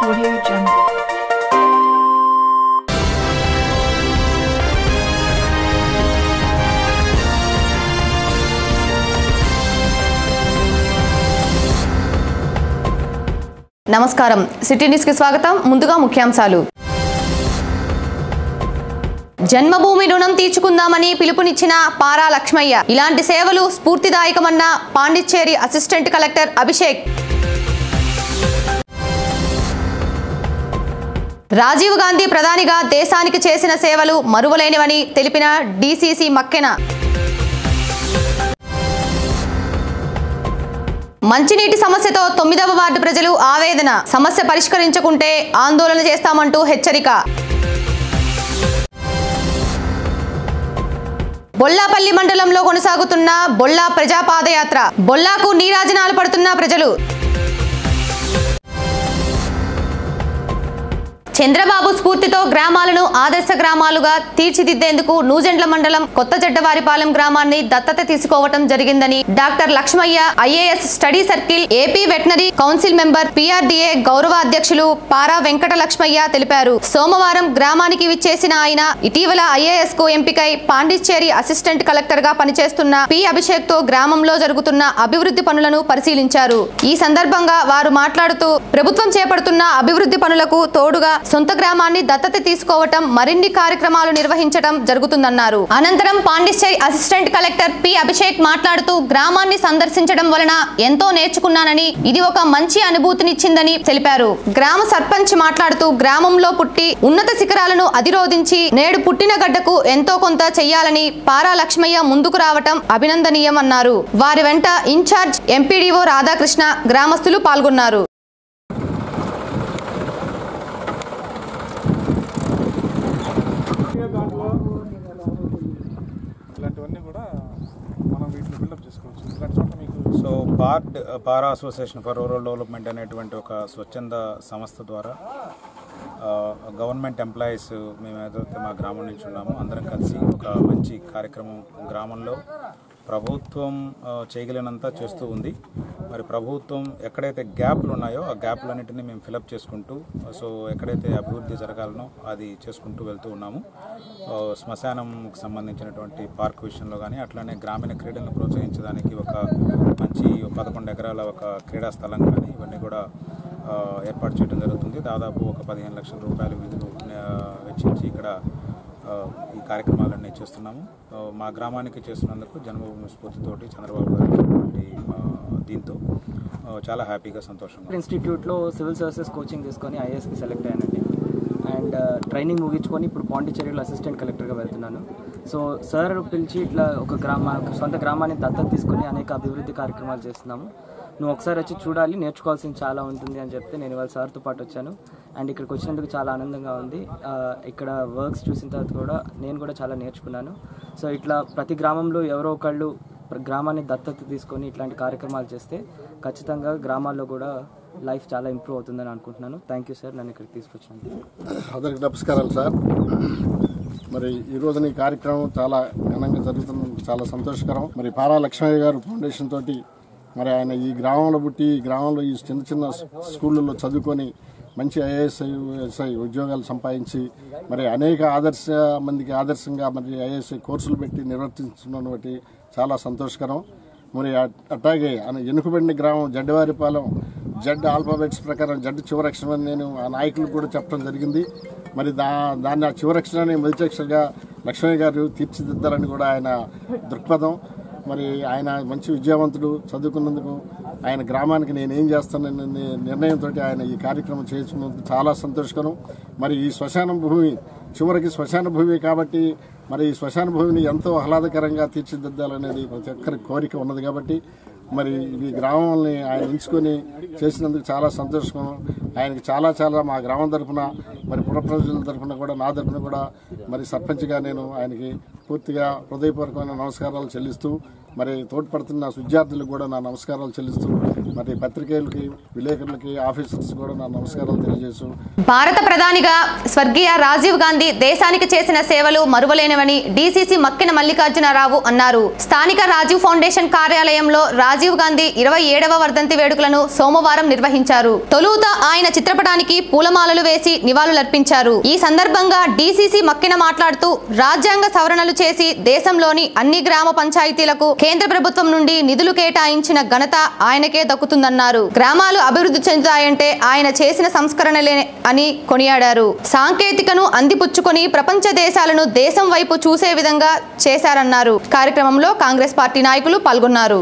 Audio Jungle. నమస్కారం city news కి స్వాగతం ముందుగా ముఖ్యాంశాలు జన్మభూమి రుణం తీర్చుకుందామని పిలుపునిచ్చిన పారా లక్ష్మయ్య ఇలాంటి సేవలు స్ఫూర్తిదాయకమన్న పాండిచ్చేరి అసిస్టెంట్ కలెక్టర్ అభిషేక్ రాజీవ్ గాంధీ ప్రధానిగా దేశానికి చేసిన సేవలు మరువలేనివని తెలిపిన డీసీసీ మక్కెన మంచినీటి సమస్యతో తొమ్మిదవ వార్డు ప్రజలు ఆవేదన సమస్య పరిష్కరించకుంటే ఆందోళన చేస్తామంటూ హెచ్చరిక బొల్లాపల్లి మండలంలో కొనసాగుతున్న బొల్లా ప్రజా పాదయాత్ర బొల్లాకు నీరాజనాలు పడుతున్న ప్రజలు చంద్రబాబు స్ఫూర్తితో గ్రామాలను ఆదర్శ గ్రామాలుగా తీర్చిదిద్దేందుకు నూజెండ్ల మండలం కొత్త జడ్డవారిపాలెం గ్రామాన్ని దత్తత తీసుకోవటం జరిగిందని doctor Lakshmayya IAS study circle AP veterinary council member PRDA గౌరవ అధ్యక్షులు పారా వెంకట లక్ష్మయ్య తెలిపారు సోమవారం గ్రామానికి విచ్చేసిన ఆయన ఇటీవల ఐఏఎస్ కు ఎంపికై పాండిచ్చేరి అసిస్టెంట్ కలెక్టర్ గా పనిచేస్తున్న పి అభిషేక్ తో గ్రామంలో జరుగుతున్న అభివృద్ధి పనులను పరిశీలించారు ఈ సందర్భంగా వారు మాట్లాడుతూ ప్రభుత్వం చేపడుతున్న అభివృద్ధి పనులకు తోడుగా సొంత గ్రామాన్ని దత్తత తీసుకోవటం మరిన్ని కార్యక్రమాలు నిర్వహించడం జరుగుతుందన్నారు అనంతరం Pondicherry assistant collector P Abhishek మాట్లాడుతూ గ్రామాన్ని సందర్శించడం వలన ఎంతో నేర్చుకున్నానని ఇది ఒక మంచి అనుభూతినిచ్చిందని తెలిపారు గ్రామ సర్పంచ్ మాట్లాడుతూ గ్రామంలో పుట్టి ఉన్నత శిఖరాలను అధిరోధించి నేడు పుట్టిన గడ్డకు ఎంతో కొంత చెయ్యాలని పారా లక్ష్మయ్య ముందుకు రావటం అభినందనీయమన్నారు వారి వెంట ఇన్ఛార్జ్ ఎంపీడీఓ రాధాకృష్ణ గ్రామస్తులు పాల్గొన్నారు ఇలాంటివన్నీ కూడా మనం వీటిని బిల్డప్ చేసుకోవచ్చు ఇలాంటి చోట్ల మీకు సో బార్డ్ PARA association for rural development అనేటువంటి ఒక స్వచ్ఛంద సంస్థ ద్వారా ఆ, గవర్నమెంట్ ఎంప్లాయీస్ మేము ఏదైతే మా గ్రామం నుంచి ఉన్నామో అందరం కలిసి ఒక మంచి కార్యక్రమం గ్రామంలో ప్రభుత్వం ఆ, చేయగలిగినంత చేస్తూ ఉంది మరి ప్రభుత్వం ఎక్కడైతే గ్యాప్లు ఉన్నాయో ఆ గ్యాప్లన్నింటినీ మేము ఫిలప్ చేసుకుంటూ సో ఎక్కడైతే అభివృద్ధి జరగాలనో అది చేసుకుంటూ వెళ్తూ ఉన్నాము ఆ, శ్మశానంకి సంబంధించినటువంటి పార్క్ విషయంలో కానీ అట్లానే గ్రామీణ క్రీడలను ప్రోత్సహించడానికి ఒక మంచి పదకొండు ఎకరాల ఒక క్రీడా స్థలం కానీ ఇవన్నీ కూడా ఆ, ఏర్పాటు చేయడం జరుగుతుంది దాదాపు ఒక పదిహేను లక్షల రూపాయల విధులు ఆ, వెచ్చించి ఇక్కడ ఆ, ఈ కార్యక్రమాలన్నీ చేస్తున్నాము ఆ, మా గ్రామానికి చేస్తున్నందుకు జన్మభూమి స్ఫూర్తితోటి చంద్రబాబు గారు ఇచ్చినటువంటి, ఆ, దీంతో ఆ, చాలా హ్యాపీగా సంతోషంగా ఇన్స్టిట్యూట్లో సివిల్ సర్వీసెస్ కోచింగ్ తీసుకొని ఐఏఎస్కి సెలెక్ట్ అయ్యానండి అండ్ ట్రైనింగ్ ముగించుకొని ఇప్పుడు పాండిచ్చేరిలో అసిస్టెంట్ కలెక్టర్గా వెళ్తున్నాను సో సార్ పిలిచి ఇట్లా ఒక గ్రామ సొంత గ్రామాన్ని దత్తత తీసుకొని అనేక అభివృద్ధి కార్యక్రమాలు చేస్తున్నాము నువ్వు ఒకసారి వచ్చి చూడాలి నేర్చుకోవాల్సింది చాలా ఉంటుంది అని చెప్తే నేను ఇవాళ సార్తో పాటు వచ్చాను అండ్ ఇక్కడికి వచ్చినందుకు చాలా ఆనందంగా ఉంది ఆ, ఇక్కడ వర్క్స్ చూసిన తర్వాత కూడా నేను కూడా చాలా నేర్చుకున్నాను సో ఇట్లా ప్రతి గ్రామంలో ఎవరో ఒకళ్ళు ప్ర- గ్రామాన్ని దత్తత తీసుకొని ఇట్లాంటి కార్యక్రమాలు చేస్తే ఖచ్చితంగా గ్రామాల్లో కూడా లైఫ్ చాలా ఇంప్రూవ్ అవుతుందని అనుకుంటున్నాను థ్యాంక్ యూ సార్ నన్ను ఇక్కడికి తీసుకొచ్చినందుకు అందరికి నమస్కారాలు సార్ మరి ఈ రోజున ఈ కార్యక్రమం చాలా ఘనంగా జరుగుతున్నందుకు చాలా సంతోషకరం మరి పారా లక్ష్మయ్య గారు ఫౌండేషన్ తోటి మరి ఆయన ఈ గ్రామంలో పుట్టి ఈ గ్రామంలో ఈ చిన్న చిన్న స్కూళ్ళల్లో చదువుకొని మంచి ఐఏఎస్ ఎస్ఐ ఉద్యోగాలు సంపాదించి మరి అనేక ఆదర్శ మందికి ఆదర్శంగా మరి ఐఏఎస్ కోర్సులు పెట్టి నిర్వర్తిస్తున్నటువంటి చాలా సంతోషకరం మరి అట్- అట్లాగే ఆయన ఎనుకబడిన గ్రామం జడ్డవారిపాలెం జడ్ ఆల్ఫాబెట్స్ ప్రకారం జడ్ చివరక్షరం అని నేను ఆ నాయకులకు కూడా చెప్పడం జరిగింది మరి దా దాన్ని ఆ చివరక్షరాన్ని మొదటి అక్షరంగా లక్ష్మయ్య గారు తీర్చిదిద్దాలని కూడా ఆయన దృక్పథం మరి ఆయన మంచి విద్యావంతుడు చదువుకున్నందుకు ఆయన గ్రామానికి నేను ఏం చేస్తానని ని- నిర్ణయంతో ఆయన ఈ కార్యక్రమం చేస్తున్నందుకు చాలా సంతోషకరం మరి ఈ శ్మశాన భూమి చివరికి శ్మశాన భూమి కాబట్టి మరి ఈ శ్మశాన భూమిని ఎంతో ఆహ్లాదకరంగా తీర్చిదిద్దాలనేది ప్రతి ఒక్కరి కోరిక ఉన్నది కాబట్టి మరి ఈ గ్రామాన్ని ఆయన ఎంచుకొని చేసినందుకు చాలా సంతోషం ఆయనకి చాలా చాలా మా గ్రామం తరఫున మరి పుర ప్రజల తరఫున కూడా నా తరఫున కూడా మరి సర్పంచ్గా నేను ఆయనకి పూర్తిగా హృదయపూర్వకమైన నమస్కారాలు చెల్లిస్తూ మరి తోడ్పడుతున్న విద్యార్థులకు కూడా నా నమస్కారాలు చెల్లిస్తూ మరి పత్రికేయులకి విలేకరులకి ఆఫీసర్స్ కూడా నా నమస్కారాలు తెలియజేసు భారత ప్రధానిగా స్వర్గీయ రాజీవ్ గాంధీ దేశానికి చేసిన సేవలు మరువలేనివని డీసీసీ మక్కిన మల్లికార్జునరావు అన్నారు స్థానిక రాజీవ్ ఫౌండేషన్ కార్యాలయంలో రాజీవ్ గాంధీ ఇరవై ఏడవ వర్ధంతి వేడుకలను సోమవారం నిర్వహించారు తొలుత ఆయన చిత్రపటానికి పూలమాలలు వేసి నివాళులర్పించారు ఈ సందర్భంగా డీసీసీ మక్కిన మాట్లాడుతూ రాజ్యాంగ సవరణలు చేసి దేశంలోని అన్ని గ్రామ పంచాయతీలకు కేంద్ర ప్రభుత్వం నుండి నిధులు కేటాయించిన ఘనత ఆయనకే దక్కుతుందన్నారు గ్రామాలు అభివృద్ధి చెందుతాయంటే ఆయన చేసిన సంస్కరణలే అని కొనియాడారు సాంకేతికను అందిపుచ్చుకొని ప్రపంచ దేశాలను దేశం వైపు చూసే విధంగా చేశారన్నారు కార్యక్రమంలో కాంగ్రెస్ పార్టీ నాయకులు పాల్గొన్నారు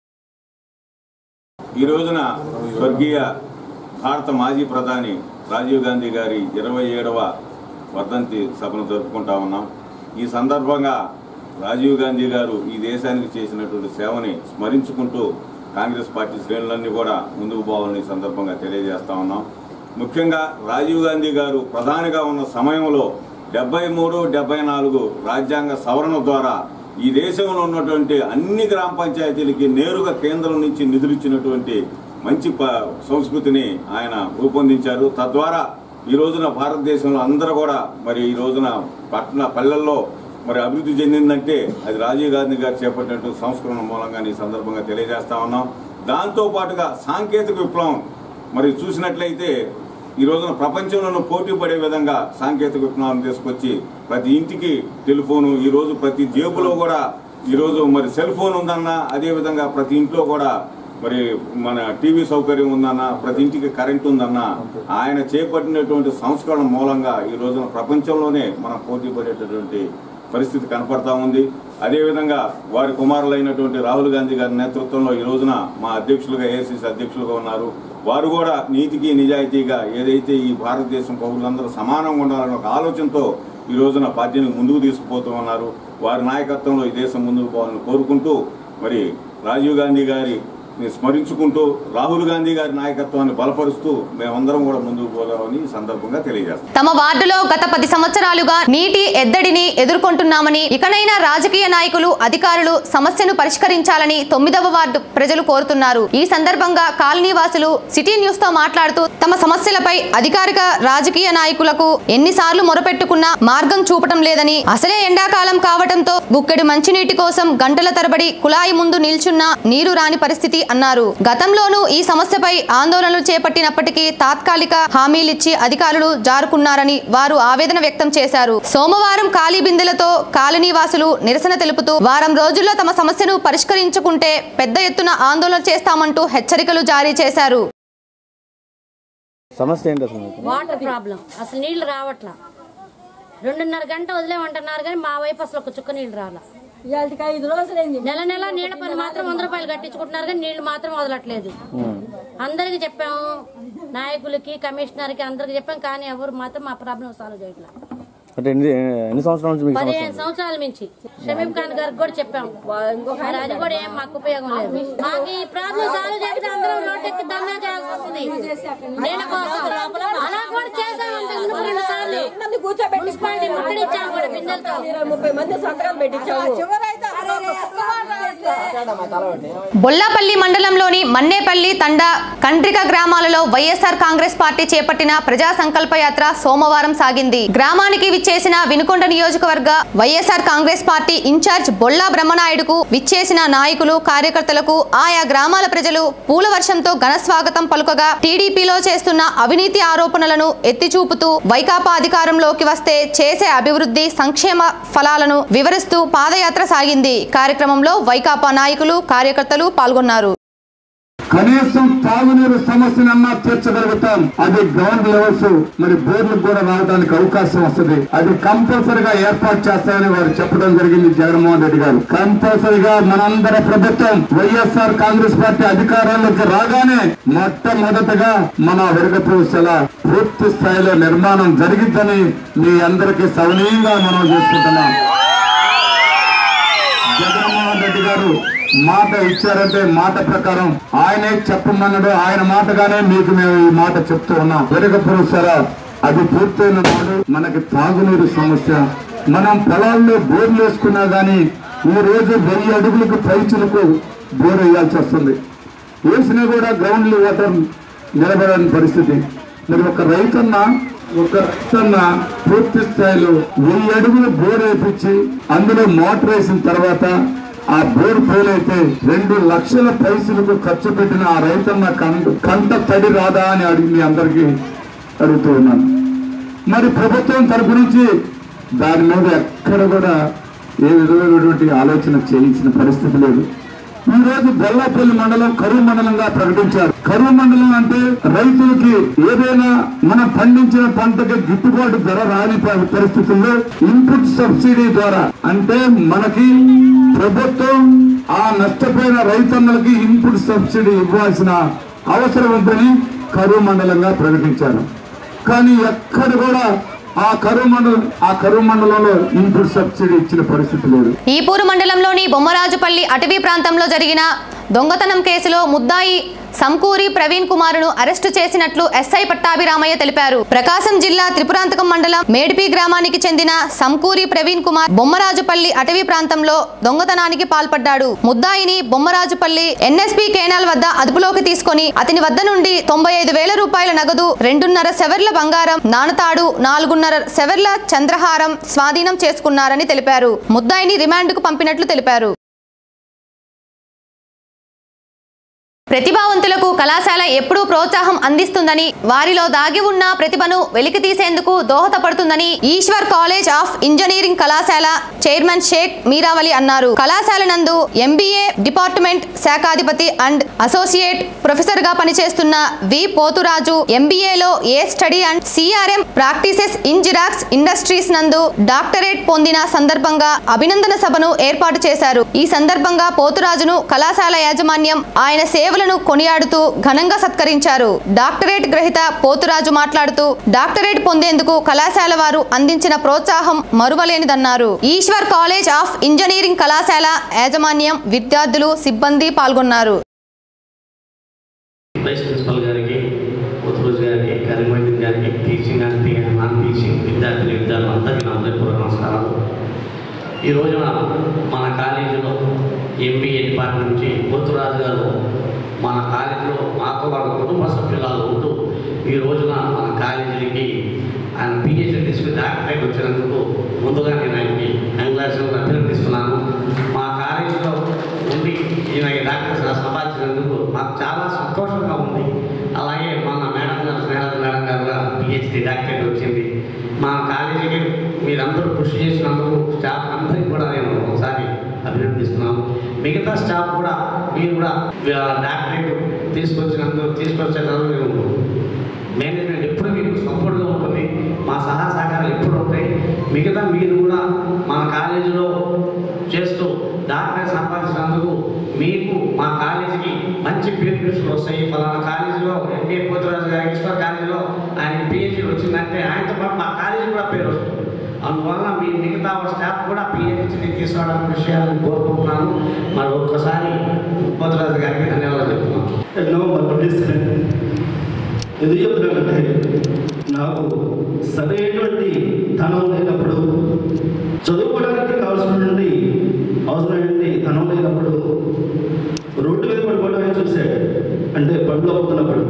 ఈ రోజున స్వర్గీయ భారత మాజీ ప్రధాని రాజీవ్ గాంధీ గారి ఇరవై ఏడవ వర్ధంతి సభను జరుపుకుంటా ఉన్నాం ఈ సందర్భంగా రాజీవ్ గాంధీ గారు ఈ దేశానికి చేసినటువంటి సేవని స్మరించుకుంటూ కాంగ్రెస్ పార్టీ శ్రేణులన్నీ కూడా ముందుకు పోవాలని ఈ సందర్భంగా తెలియజేస్తా ఉన్నాం ముఖ్యంగా రాజీవ్ గాంధీ గారు ప్రధానిగా ఉన్న సమయంలో డెబ్బై మూడు డెబ్బై నాలుగు రాజ్యాంగ సవరణ ద్వారా ఈ దేశంలో ఉన్నటువంటి అన్ని గ్రామ పంచాయతీలకి నేరుగా కేంద్రం నుంచి నిధులు ఇచ్చినటువంటి మంచి ప- సంస్కృతిని ఆయన రూపొందించారు తద్వారా ఈ రోజున భారతదేశంలో అందరూ కూడా మరి ఈ రోజున పట్టణ పల్లెల్లో మరి అభివృద్ధి చెందిందంటే అది రాజీవ్ గాంధీ గారు చేపట్టినటువంటి సంస్కరణ మూలంగా ఈ సందర్భంగా తెలియజేస్తా ఉన్నాం దాంతో పాటుగా సాంకేతిక విప్లవం మరి చూసినట్లయితే ఈ రోజున ప్రపంచంలోనూ పోటీ పడే విధంగా సాంకేతిక విప్లవాన్ని తీసుకొచ్చి ప్రతి ఇంటికి టెలిఫోను ఈ రోజు ప్రతి జేబులో కూడా ఈ రోజు మరి సెల్ ఫోన్ ఉందన్నా అదే విధంగా ప్రతి ఇంట్లో కూడా మరి మన టీవీ సౌకర్యం ఉందన్నా ప్రతి ఇంటికి కరెంట్ ఉందన్నా ఆయన చేపట్టినటువంటి సంస్కరణ మూలంగా ఈ రోజున ప్రపంచంలోనే మనం పోటీ పడేటటువంటి పరిస్థితి కనపడతా ఉంది అదేవిధంగా వారి కుమారులైనటువంటి రాహుల్ గాంధీ గారి నేతృత్వంలో ఈ రోజున మా అధ్యక్షులుగా ఏఐసిసి అధ్యక్షులుగా ఉన్నారు వారు కూడా నీతికి నిజాయితీగా ఏదైతే ఈ భారతదేశం పౌరులందరూ సమానంగా ఉండాలనే ఒక ఆలోచనతో ఈ రోజున పార్టీని ముందుకు తీసుకుపోతూ ఉన్నారు వారి నాయకత్వంలో ఈ దేశం ముందుకు పోవాలని కోరుకుంటూ మరి రాజీవ్ గాంధీ గారి స్మరించుకుంటూ రాహుల్ గాంధీ గారి నాయకత్వాన్ని బలపరుస్తూ మేమందరం కూడా ముందుకు పోదామని ఈ సందర్భంగా తెలియజేస్తాం తమ వార్డులో గత పది సంవత్సరాలుగా నీటి ఎద్దడిని ఎదుర్కొంటున్నామని ఇకనైనా రాజకీయ నాయకులు అధికారులు సమస్యను పరిష్కరించాలని తొమ్మిదవ వార్డు ప్రజలు కోరుతున్నారు ఈ సందర్భంగా కాలనీ వాసులు సిటీ న్యూస్ తో మాట్లాడుతూ తమ సమస్యలపై అధికారిక రాజకీయ నాయకులకు ఎన్నిసార్లు మొరపెట్టుకున్నా మార్గం చూపటం లేదని అసలే ఎండాకాలం కావటంతో గుక్కెడు మంచినీటి కోసం గంటల తరబడి కుళాయి ముందు నిల్చున్న నీరు రాని పరిస్థితి అన్నారు గతంలోనూ ఈ సమస్యపై ఆందోళనలు చేపట్టినప్పటికీ తాత్కాలిక హామీలిచ్చి అధికారులు జారుకున్నారని వారు ఆవేదన వ్యక్తం చేశారు సోమవారం ఖాళీ బిందెలతో కాలనీ వాసులు నిరసన తెలుపుతూ వారం రోజుల్లో తమ సమస్యను పరిష్కరించుకుంటే పెద్ద ఎత్తున ఆందోళన చేస్తామంటూ హెచ్చరికలు జారీ చేశారు సమస్య ఏంటి అసలు మీకు వాటర్ ప్రాబ్లం అసలు నీళ్లు రావట్లా రెండున్నర గంట వదిలేమంటున్నారు కానీ మా వైపు అసలు ఒక చుక్క నీళ్లు రాలా ఇవాళకి ఐదు రోజులైంది నెల నెల నీళ్ల పని మాత్రం వంద రూపాయలు కట్టించుకుంటున్నారు కానీ నీళ్లు మాత్రం వదలట్లేదు అందరికి చెప్పాము నాయకులకి కమిషనర్కి అందరికి చెప్పాం కానీ ఎవరు మాత్రం మా ప్రాబ్లం సాల్వ్ చేయట్లా అంటే ఎన్ని ఎన్ని సంవత్సరాల నుంచి మీకు సమస్య పదిహేను సంవత్సరాల నుంచి షమీం ఖాన్ గారికి కూడా చెప్పాం మరి అది కూడా ఏం మాకు ఉపయోగం లేదు మాకు ఈ ప్రాబ్లం సాల్వ్ చేస్తే అందరం రోడ్డెక్కి ధర్నా చేయాల్సి వస్తుంది నీళ్ళ కోసం అలా కూడా చేసాం అంతకు ముందు రెండు సార్లు మంది కూర్చోబెట్టి మున్సిపాలిటీ ముట్టడిచ్చాం కూడా బిందెలతో ఇరవై ముప్పై మంది సంతకాలు పెట్టించాము బొల్లాపల్లి మండలంలోని మన్నేపల్లి తండ కండ్రిక గ్రామాలలో వైఎస్ఆర్ కాంగ్రెస్ పార్టీ చేపట్టిన ప్రజా సంకల్ప యాత్ర సోమవారం సాగింది గ్రామానికి విచ్చేసిన వినుకొండ నియోజకవర్గ YSR Congress party incharge Bolla బ్రహ్మనాయుడుకు విచ్చేసిన నాయకులు కార్యకర్తలకు ఆయా గ్రామాల ప్రజలు పూల వర్షంతో ఘన స్వాగతం పలుకగా టీడీపీలో చేస్తున్న అవినీతి ఆరోపణలను ఎత్తి చూపుతూ వైకాపా అధికారంలోకి వస్తే చేసే అభివృద్ధి సంక్షేమ ఫలాలను వివరిస్తూ పాదయాత్ర సాగింది కార్యక్రమంలో వైకాపా నాయకులు కార్యకర్తలు పాల్గొన్నారు కనీసం తాగునీరు సమస్యనన్నా తీర్చగలుగుతాం అది గ్రౌండ్ లెవెల్స్ మరి బోర్లకు కూడా రావడానికి అవకాశం వస్తుంది అది కంపల్సరిగా ఏర్పాటు చేస్తామని వారు చెప్పడం జరిగింది జగన్మోహన్ రెడ్డి గారు కంపల్సరిగా మనందరి ప్రభుత్వం వైఎస్ఆర్ కాంగ్రెస్ పార్టీ అధికారంలోకి రాగానే మొట్టమొదటగా మన వెరగపూసల పూర్తి స్థాయిలో నిర్మాణం జరిగిద్దని మీ అందరికీ సవనీయంగా మనం చేసుకుంటున్నాం జగన్మోహన్ రెడ్డి గారు మాట ఇచ్చారంటే మాట ప్రకారం ఆయనే చెప్పమన్నాడు ఆయన మాటగానే మీకు మేము ఈ మాట చెప్తూ ఉన్నాం వెనుకపురం సర అది పూర్తయిన నాడు మనకి తాగునీరు సమస్య మనం పొలాల్లో బోర్లు వేసుకున్నా గానీ ఈ రోజు వెయ్యి అడుగులకు పైచులకు బోర్ వేయాల్సి వస్తుంది వేసినా కూడా గ్రౌండ్ వాటర్ నిలబడని పరిస్థితి మరి ఒక రైతన్న ఒక రైతన్న పూర్తి స్థాయిలో వెయ్యి అడుగులు బోర్ వేపించి అందులో మోటార్ వేసిన తర్వాత ఆ బోర్ ఫెయిల్ అయితే రెండు లక్షల పైసలకు ఖర్చు పెట్టిన ఆ రైతన్న కంట కంట తడి రాదా అని అడిగి మీ అందరికీ అడుగుతూ ఉన్నాను మరి ప్రభుత్వం తరపు నుంచి దాని మీద ఎక్కడ కూడా ఏ విధమైనటువంటి ఆలోచన చేయించిన పరిస్థితి లేదు ఈ రోజు బొల్లాపల్లి మండలం కరువు మండలంగా ప్రకటించారు కరువు మండలం అంటే రైతులకి ఏదైనా మనం పండించిన పంటకి గిట్టుబాటు ధర రాని ప- పరిస్థితుల్లో ఇన్పుట్ సబ్సిడీ ద్వారా అంటే మనకి ప్రభుత్వం ఆ నష్టపోయిన రైతన్నలకి ఇన్పుట్ సబ్సిడీ ఇవ్వాల్సిన అవసరం ఉందని కరువు మండలంగా ప్రకటించారు కానీ ఎక్కడ కూడా ఆ కరువు మండలం ఆ కరువు మండలంలో ఇన్పుట్ సబ్సిడీ ఇచ్చిన పరిస్థితి లేదు ఈపూరు మండలంలోని బొమ్మరాజుపల్లి అటవీ ప్రాంతంలో జరిగిన దొంగతనం కేసులో ముద్దాయి సంకూరి ప్రవీణ్ కుమారును అరెస్టు చేసినట్లు ఎస్ఐ పట్టాభిరామయ్య తెలిపారు ప్రకాశం జిల్లా త్రిపురాంతకం మండలం మేడిపి గ్రామానికి చెందిన సంకూరి ప్రవీణ్ కుమార్ బొమ్మరాజుపల్లి అటవీ ప్రాంతంలో దొంగతనానికి పాల్పడ్డాడు ముద్దాయిని బొమ్మరాజుపల్లి ఎన్ఎస్పి కేనాల్ వద్ద అదుపులోకి తీసుకొని అతని వద్ద నుండి తొంభై ఐదు వేల రూపాయల నగదు రెండున్నర సెవర్ల బంగారం నాణతాడు నాలుగున్నర సెవర్ల చంద్రహారం స్వాధీనం చేసుకున్నారని తెలిపారు ముద్దాయిని రిమాండ్కు పంపినట్లు తెలిపారు ప్రతిభావంతులకు కళాశాల ఎప్పుడూ ప్రోత్సాహం అందిస్తుందని వారిలో దాగి ఉన్న ప్రతిభను వెలికి తీసేందుకు దోహదపడుతుందని ఈశ్వర్ కాలేజ్ ఆఫ్ ఇంజనీరింగ్ కళాశాల చైర్మన్ షేక్ మీరావలి అన్నారు కళాశాల నందు ఎంబీఏ డిపార్ట్మెంట్ శాఖాధిపతి అండ్ అసోసియేట్ ప్రొఫెసర్ గా పనిచేస్తున్న వి పోతురాజు ఎంబీఏలో a study and CRM practices in Xerox industries నందు డాక్టరేట్ పొందిన సందర్భంగా అభినందన సభను ఏర్పాటు చేశారు ఈ సందర్భంగా పోతురాజును కళాశాల యాజమాన్యం ఆయన సేవలను కొనియాడుతూ ఘనంగా సత్కరించారు డాక్టరేట్ గ్రహీత పోతురాజు మాట్లాడుతూ డాక్టరేట్ పొందేందుకు కళాశాల వారు అందించిన ప్రోత్సాహం మరువలేనిదన్నారు ఈశ్వర్ కాలేజ్ ఆఫ్ ఇంజనీరింగ్ కళాశాల యాజమాన్యం విద్యార్థులు సిబ్బంది పాల్గొన్నారు వైస్ ప్రిన్సిపల్ గారికి ఉత్తరోజు గారికి కరీమైదీన్ గారికి టీచింగ్ అండ్ టీ- నాన్ టీచింగ్ విద్యార్థులు విద్యార్థులు అందరికీ నా హృదయపూర్వక నమస్కారాలు ఈ రోజున మన కాలేజీలో ఎంబీఏ డిపార్ట్మెంట్ నుంచి పోతురాజు గారు మన కాలేజీలో మాతో వాళ్ళ కుటుంబ సభ్యులాగా ఉంటూ ఈ రోజున మన కాలేజీకి ఆయన పిహెచ్డీ తీసుకుని డాక్టరేట్ వచ్చినందుకు ముందుగా నేను ఆయనకి కంగ్రాచులేషన్ అభినందిస్తున్నాను మా కాలేజీలో ఉండి ఈయన ఈ డాక్టర్ సంపాదించినందుకు మాకు చాలా సంతోషంగా ఉంది అలాగే మన మేడం గారు స్నేహాల మేడం గారు కూడా పిహెచ్డి డాక్టరేట్ వచ్చింది మా కాలేజీకి మీరందరూ కృషి చేసినందుకు స్టాఫ్ అందరికీ కూడా నేను ఒకసారి అభినందిస్తున్నాను మిగతా స్టాఫ్ కూడా మీరు కూడా డాక్టరేట్ తీసుకొచ్చినందుకు తీసుకొచ్చేటప్పుడు నేను మేనేజ్మెంట్ ఎప్పుడు మీకు సపోర్ట్గా ఉంటుంది మా సహా సహకారాలు ఎప్పుడు ఉంటాయి మిగతా మీరు కూడా మన కాలేజీలో చేస్తూ డాక్టర్ సంపాదించినందుకు మీకు మా కాలేజీకి మంచి పేరు ప్రశ్నలు వస్తాయి ఫలానా కాలేజీలో ఎంబీఏ పోతురాజు గారి ఈశ్వర్ కాలేజీలో ఆయన పిహెచ్డీ వచ్చిందంటే ఆయనతో పాటు మా కాలేజీ కూడా పేరు వస్తుంది అందువల్ల మీ మిగతా స్టాఫ్ కూడా పిహెచ్డీ తీసుకోవడానికి విషయాలను కోరుకుంటున్నాను మరి ఒక్కసారి పోతురాజు గారికి ధన్యవాదాలు చెప్తున్నాను ఎన్నో పండిస్తాను ఎందుకు చెప్తున్నానంటే నాకు సరైనటువంటి ధనం లేనప్పుడు చదువుకోవడానికి కావాల్సినటువంటి అవసరమైనటువంటి ధనం లేనప్పుడు రోడ్డు మీద పడిపోవడమే చూశాడు అంటే బండ్లో పోతున్నప్పుడు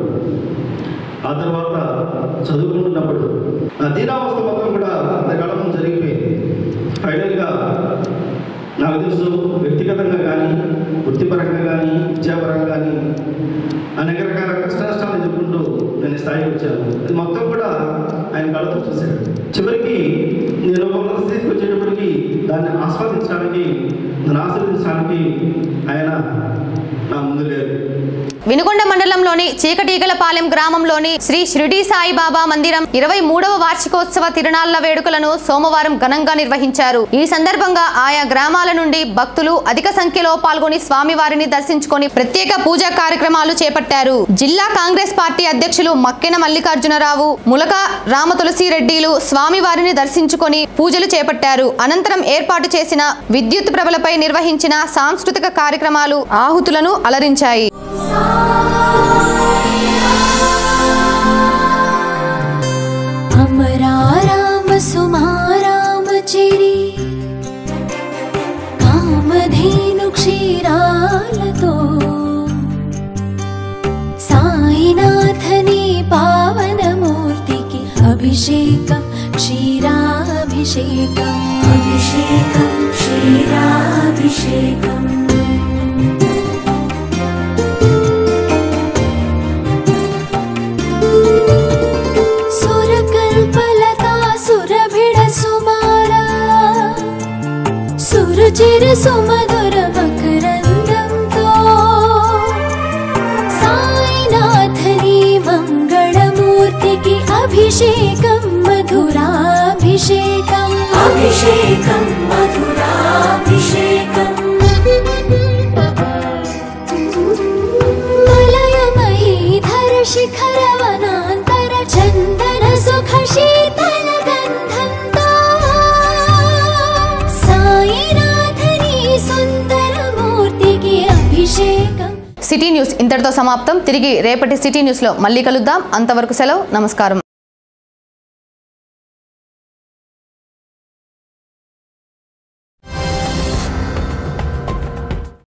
ఆ తర్వాత చదువుకుంటున్నప్పుడు నా దీనావస్థ మొత్తం కూడా అంతకాలం జరిగిపోయింది ఫైనల్గా నాకు తెలుసు వ్యక్తిగతంగా కానీ వృత్తిపరంగా కానీ విద్యాపరంగా కానీ అనేక రకాల కష్ట నష్టాలు ఎదుర్కొంటూ నేను ఈ స్థాయికి వచ్చాను ఇది మొత్తం కూడా ఆయన కళ్ళతో చూశాడు చివరికి నేను ఒక ఉన్నత స్థితికి వచ్చేటప్పటికి దాన్ని ఆస్వాదించడానికి దాన్ని ఆస్వాదించడానికి ఆయన నా ముందు లేరు వినుకొండ మండలంలోని చీకటీగలపాలెం గ్రామంలోని శ్రీ షిరిడి సాయిబాబా మందిరం ఇరవై మూడవ వార్షికోత్సవ తిరునాళ్ల వేడుకలను సోమవారం ఘనంగా నిర్వహించారు ఈ సందర్భంగా ఆయా గ్రామాల నుండి భక్తులు అధిక సంఖ్యలో పాల్గొని స్వామివారిని దర్శించుకొని ప్రత్యేక పూజా కార్యక్రమాలు చేపట్టారు జిల్లా కాంగ్రెస్ పార్టీ అధ్యక్షులు మక్కెన మల్లికార్జునరావు ములక రామ తులసిరెడ్డిలు స్వామివారిని దర్శించుకొని పూజలు చేపట్టారు అనంతరం ఏర్పాటు చేసిన విద్యుత్ ప్రభలపై నిర్వహించిన సాంస్కృతిక కార్యక్రమాలు ఆహుతులను అలరించాయి అమరా రామ సుమారామ చిరి కామధేను క్షీరాలతో క్షీరాభిషేకం అభిషేకం క్షీరాభిషేకం సురకల్పలతా సురభిడ సుమారా సురుచిర సుమధుర మకరందంతో సాయినాథని మంగళమూర్తికి అభిషేకం మధురాభిషేకం అభిషేకం మధురాభిషేకం మలయమయీధర శిఖర వనాంతర చందన సుఖ శీతల గంధంతో సాయినాథని సుందర మూర్తికి అభిషేకం సిటీ న్యూస్ ఇంతటితో సమాప్తం తిరిగి రేపటి సిటీ న్యూస్లో మళ్ళీ కలుద్దాం అంతవరకు సెలవు నమస్కారం